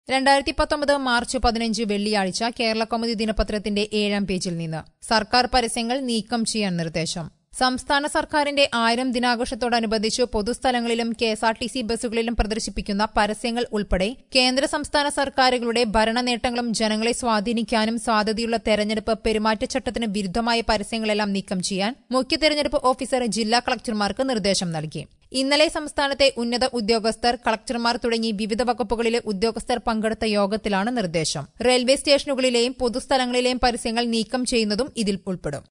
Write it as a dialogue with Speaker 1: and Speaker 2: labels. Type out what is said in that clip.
Speaker 1: രണ്ടായിരത്തി പത്തൊമ്പത് മാർച്ച് പതിനഞ്ച് വെള്ളിയാഴ്ച കേരള കൗമുദി ദിനപത്രത്തിന്റെ ഏഴാം പേജിൽ നിന്ന് സർക്കാർ പരസ്യങ്ങൾ നീക്കം ചെയ്യാൻ നിർദ്ദേശം സംസ്ഥാന സർക്കാരിന്റെ ആയിരം ദിനാഘോഷത്തോടനുബന്ധിച്ച് പൊതുസ്ഥലങ്ങളിലും K S R T C ബസ്സുകളിലും പ്രദർശിപ്പിക്കുന്ന പരസ്യങ്ങൾ ഉൾപ്പെടെ കേന്ദ്ര സംസ്ഥാന സർക്കാരുകളുടെ ഭരണ നേട്ടങ്ങളും ജനങ്ങളെ സ്വാധീനിക്കാനും സാധ്യതയുള്ള തെരഞ്ഞെടുപ്പ് പെരുമാറ്റച്ചട്ടത്തിന് വിരുദ്ധമായ പരസ്യങ്ങളെല്ലാം നീക്കം ചെയ്യാൻ മുഖ്യ തെരഞ്ഞെടുപ്പ് ഓഫീസർ ജില്ലാ കളക്ടർമാർക്ക് നിർദ്ദേശം നൽകി ഇന്നലെ സംസ്ഥാനത്തെ ഉന്നത ഉദ്യോഗസ്ഥർ കളക്ടർമാർ തുടങ്ങി വിവിധ വകുപ്പുകളിലെ ഉദ്യോഗസ്ഥർ പങ്കെടുത്ത യോഗത്തിലാണ് നിർദ്ദേശം റെയിൽവേ സ്റ്റേഷനുകളിലെയും പൊതുസ്ഥലങ്ങളിലെയും പരസ്യങ്ങൾ നീക്കം ചെയ്യുന്നതും ഇതിൽ ഉൾപ്പെടും